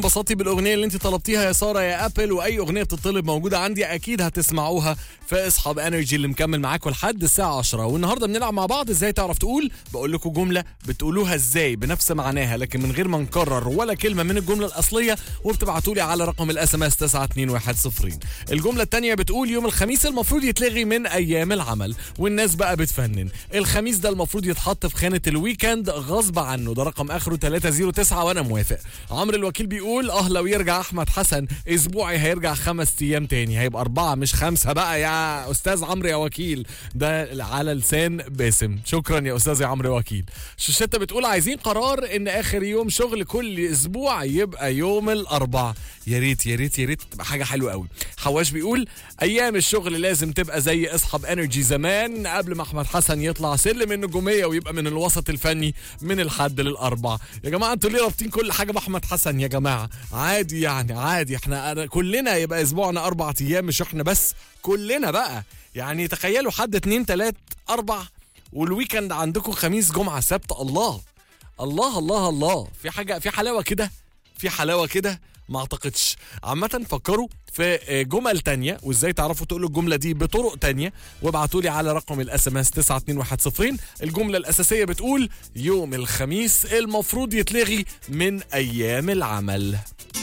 انبسطتي بالاغنيه اللي انت طلبتيها يا ساره يا ابل واي اغنيه بتطلب موجوده عندي اكيد هتسمعوها في اصحاب انرجي اللي مكمل معاكم لحد الساعه 10 والنهارده بنلعب مع بعض ازاي تعرف تقول بقول لكم جمله بتقولوها ازاي بنفس معناها لكن من غير ما نكرر ولا كلمه من الجمله الاصليه وبتبعتوا لي على رقم الاس ام اس 92110 الجمله الثانيه بتقول يوم الخميس المفروض يتلغي من ايام العمل والناس بقى بتفنن الخميس ده المفروض يتحط في خانه الويكند غصب عنه ده رقم اخره 309 وانا موافق عمرو الوكيل بيقول اه لو يرجع احمد حسن اسبوعي هيرجع خمس ايام تاني هيبقى اربعه مش خمسه بقى يا استاذ عمرو يا وكيل ده على لسان باسم شكرا يا استاذ يا عمرو وكيل شوشته بتقول عايزين قرار ان اخر يوم شغل كل اسبوع يبقى يوم الاربع يا ريت يا ريت يا ريت تبقى حاجه حلوه قوي حواش بيقول ايام الشغل لازم تبقى زي اصحاب انرجي زمان قبل ما احمد حسن يطلع سلم النجوميه ويبقى من الوسط الفني من الحد للاربع يا جماعه انتوا ليه رابطين كل حاجه باحمد حسن يا جماعه عادي يعني عادي احنا أنا كلنا يبقى اسبوعنا اربع ايام مش احنا بس كلنا بقى يعني تخيلوا حد اتنين تلات اربع والويكند عندكم خميس جمعه سبت الله الله الله الله في حاجه في حلاوه كده في حلاوه كده ما اعتقدش عامة فكروا في جمل تانية وازاي تعرفوا تقولوا الجملة دي بطرق تانية وابعتوا لي على رقم الاس ام اس 92110 الجملة الأساسية بتقول يوم الخميس المفروض يتلغي من أيام العمل